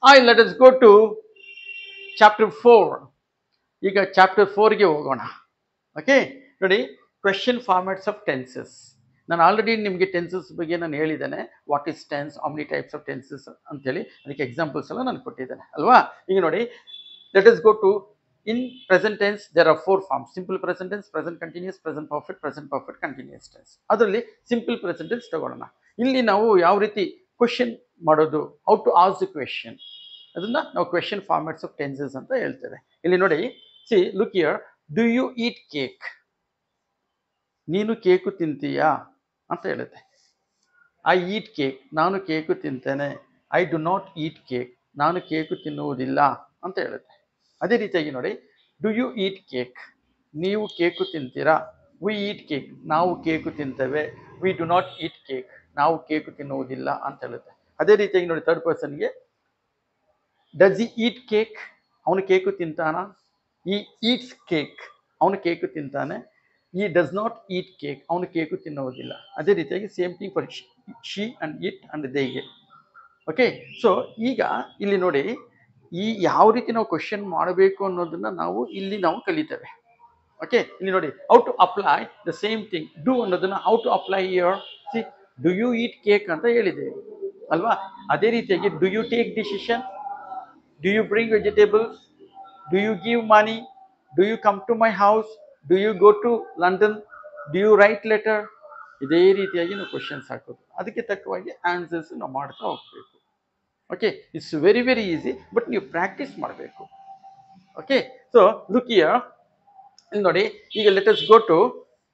I let us go to chapter four ಈಗ chapter ಫೋರ್ಗೆ ಹೋಗೋಣ ಓಕೆ ನೋಡಿ ಕ್ವೆಶನ್ ಫಾರ್ಮ್ಯಾಟ್ಸ್ ಆಫ್ ಟೆನ್ಸಸ್ ನಾನು ಆಲ್ರೆಡಿ ನಿಮಗೆ ಟೆನ್ಸಸ್ ಬಗ್ಗೆ ನಾನು ಹೇಳಿದ್ದೇನೆ what is tense how many types of tenses ಅಂತೇಳಿ ಅದಕ್ಕೆ ಎಕ್ಸಾಂಪಲ್ಸ್ ಎಲ್ಲ ನಾನು ಕೊಟ್ಟಿದ್ದೇನೆ ಅಲ್ವಾ ಈಗ ನೋಡಿ let us go to in present tense there are four forms simple present tense present continuous present perfect present perfect continuous tense ಅದರಲ್ಲಿ ಸಿಂಪಲ್ ಪ್ರೆಸೆಂಟ್ ಟೆನ್ಸ್ ತಗೊಳ್ಳೋಣ ಇಲ್ಲಿ ನಾವು ಯಾವ ರೀತಿ ಕ್ವೆಶನ್ ಮಾಡೋದು ಔ ಟು ಆಸ್ ದ ಕ್ವೆಶನ್ ಅದನ್ನ ನಾವು ಕ್ವೆಶನ್ ಫಾರ್ಮ್ಯಾಟ್ಸ್ ಆಫ್ ಟೆನ್ಸಸ್ ಅಂತ ಹೇಳ್ತೇವೆ ಇಲ್ಲಿ ನೋಡಿ see look here do you eat cake ನೀನು ಕೇಕು ತಿಂತೀಯಾ ಅಂತ ಹೇಳುತ್ತೆ ಐ ಈಟ್ ಕೇಕ್ ನಾನು ಕೇಕು ತಿಂತೇನೆ I do not eat cake ನಾನು ಕೇಕು ತಿನ್ನುವುದಿಲ್ಲ ಅಂತ ಹೇಳುತ್ತೆ ಅದೇ ರೀತಿಯಾಗಿ ನೋಡಿ ಡು ಯು ಈಟ್ ಕೇಕ್ ನೀವು ಕೇಕು ತಿಂತೀರಾ ವಿ ಈಟ್ ಕೇಕ್ ನಾವು ಕೇಕು ತಿಂತೇವೆ we do not eat cake ನಾವು ಕೇಕು ತಿನ್ನುವುದಿಲ್ಲ ಅಂತ ಹೇಳುತ್ತೆ ಅದೇ ರೀತಿಯಾಗಿ ನೋಡಿ ಥರ್ಡ್ ಪರ್ಸನ್ಗೆ ಡಸ್ ಇ ಈಟ್ ಕೇಕ್ ಅವನು ಕೇಕು ತಿಂತಾನ ಈ ಈಟ್ಸ್ ಕೇಕ್ ಅವನು ಕೇಕು ತಿಂತಾನೆ he does not eat cake ಅವನು ಕೇಕು ತಿನ್ನುವುದಿಲ್ಲ ಅದೇ ರೀತಿಯಾಗಿ same thing for she and it and ದೇಗೆ ಓಕೆ ಸೊ ಈಗ ಇಲ್ಲಿ ನೋಡಿ ಈ ಯಾವ ರೀತಿ ನಾವು ಕ್ವಶನ್ ಮಾಡಬೇಕು ಅನ್ನೋದನ್ನ ನಾವು ಇಲ್ಲಿ ನಾವು ಕಲಿತೇವೆ ಓಕೆ ಇಲ್ಲಿ ನೋಡಿ how to apply the same thing do ಅನ್ನೋದನ್ನ how to apply your see do you eat cake ಅಂತ ಹೇಳಿದ್ದೇವೆ ಅಲ್ವಾ ಅದೇ ರೀತಿಯಾಗಿ do you take decision do you bring vegetables do you give money do you come to my house do you go to London do you write letter ಇದೇ ರೀತಿಯಾಗಿ ನಾವು questions ಹಾಕೋದು ಅದಕ್ಕೆ ತಕ್ಕವಾಗಿ ಆನ್ಸರ್ಸ್ ನಾವು ಮಾಡ್ತಾ ಹೋಗ್ಬೇಕು okay it's very very easy but ನೀವು practice ಮಾಡಬೇಕು ಓಕೆ ಸೊ ಲುಕ್ ಇಯರ್ ಇಲ್ಲಿ ನೋಡಿ ಈಗ let us go to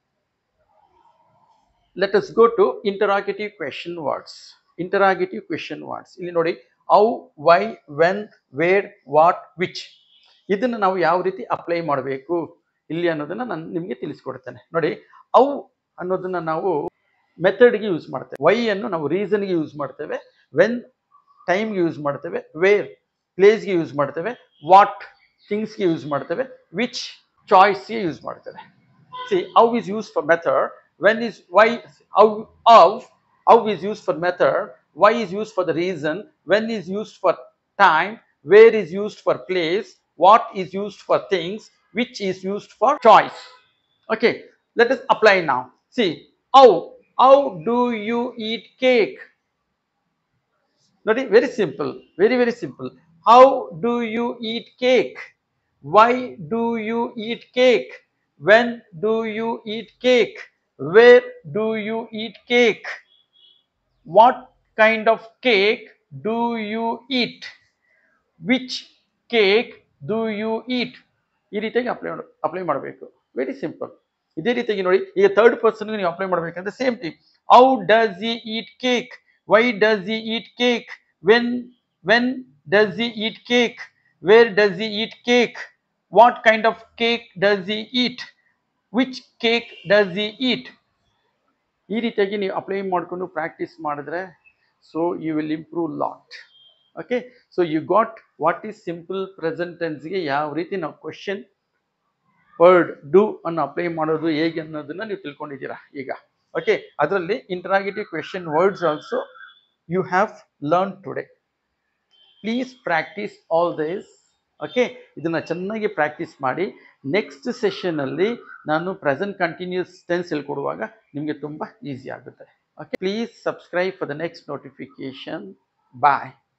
let us go to interrogative question words interrogative question words ಇಲ್ಲಿ ನೋಡಿ how why when where what which ಇದನ್ನು ನಾವು ಯಾವ ರೀತಿ ಅಪ್ಲೈ ಮಾಡಬೇಕು ಇಲ್ಲಿ ಅನ್ನೋದನ್ನ ನಾನು ನಿಮಗೆ ತಿಳಿಸ್ಕೊಡ್ತೇನೆ ನೋಡಿ ಔ ಅನ್ನೋದನ್ನ ನಾವು ಮೆಥಡ್ಗೆ ಯೂಸ್ ಮಾಡ್ತೇವೆ ವೈ ಅನ್ನು ನಾವು ರೀಸನ್ಗೆ ಯೂಸ್ ಮಾಡ್ತೇವೆ ವೆನ್ ಟೈಮ್ಗೆ ಯೂಸ್ ಮಾಡ್ತೇವೆ ವೇರ್ ಪ್ಲೇಸ್ಗೆ ಯೂಸ್ ಮಾಡ್ತೇವೆ ವಾಟ್ ಥಿಂಗ್ಸ್ಗೆ ಯೂಸ್ ಮಾಡ್ತೇವೆ ವಿಚ್ ಚಾಯ್ಸ್ಗೆ ಯೂಸ್ ಮಾಡ್ತೇವೆ see how is use for method when is why how how how is use for method why is used for the reason, when is used for time, where is used for place, what is used for things, which is used for choice. Okay, let us apply now. See, how, how do you eat cake? Very, very simple, very, very simple. How do you eat cake? Why do you eat cake? When do you eat cake? Where do you eat cake? What kind of cake do you eat? Which cake do you eat? ಈ ರೀತಿಯಾಗಿ apply apply ಮಾಡಬೇಕು very simple ಇದೇ ರೀತಿಯಾಗಿ ನೋಡಿ ಈಗ third ಪರ್ಸನ್ಗೆ ನೀವು apply ಮಾಡಬೇಕಂದ್ರೆ same thing how does he eat cake why does he eat cake when when does he eat cake where does he eat cake what kind of cake does he eat which cake does he eat ಈ ರೀತಿಯಾಗಿ ನೀವು apply ಮಾಡಿಕೊಂಡು practice ಮಾಡಿದ್ರೆ so you will improve lot okay so you got what is simple present ಟೆನ್ಸ್ಗೆ ಯಾವ ರೀತಿ ನಾವು question word do ಅನ್ನು ಅಪ್ಲೈ ಮಾಡೋದು ಹೇಗೆ ಅನ್ನೋದನ್ನ ನೀವು ತಿಳ್ಕೊಂಡಿದ್ದೀರಾ ಈಗ ಓಕೆ ಅದರಲ್ಲಿ interrogative question words also you have learn today please practice all this okay ಇದನ್ನು ಚೆನ್ನಾಗಿ ಪ್ರಾಕ್ಟೀಸ್ ಮಾಡಿ ನೆಕ್ಸ್ಟ್ ಸೆಷನಲ್ಲಿ ನಾನು ಪ್ರೆಸೆಂಟ್ ಕಂಟಿನ್ಯೂಸ್ ಟೆನ್ಸ್ ಹೇಳ್ಕೊಡುವಾಗ ನಿಮಗೆ ತುಂಬ ಈಸಿ ಆಗುತ್ತೆ okay please subscribe for the next notification bye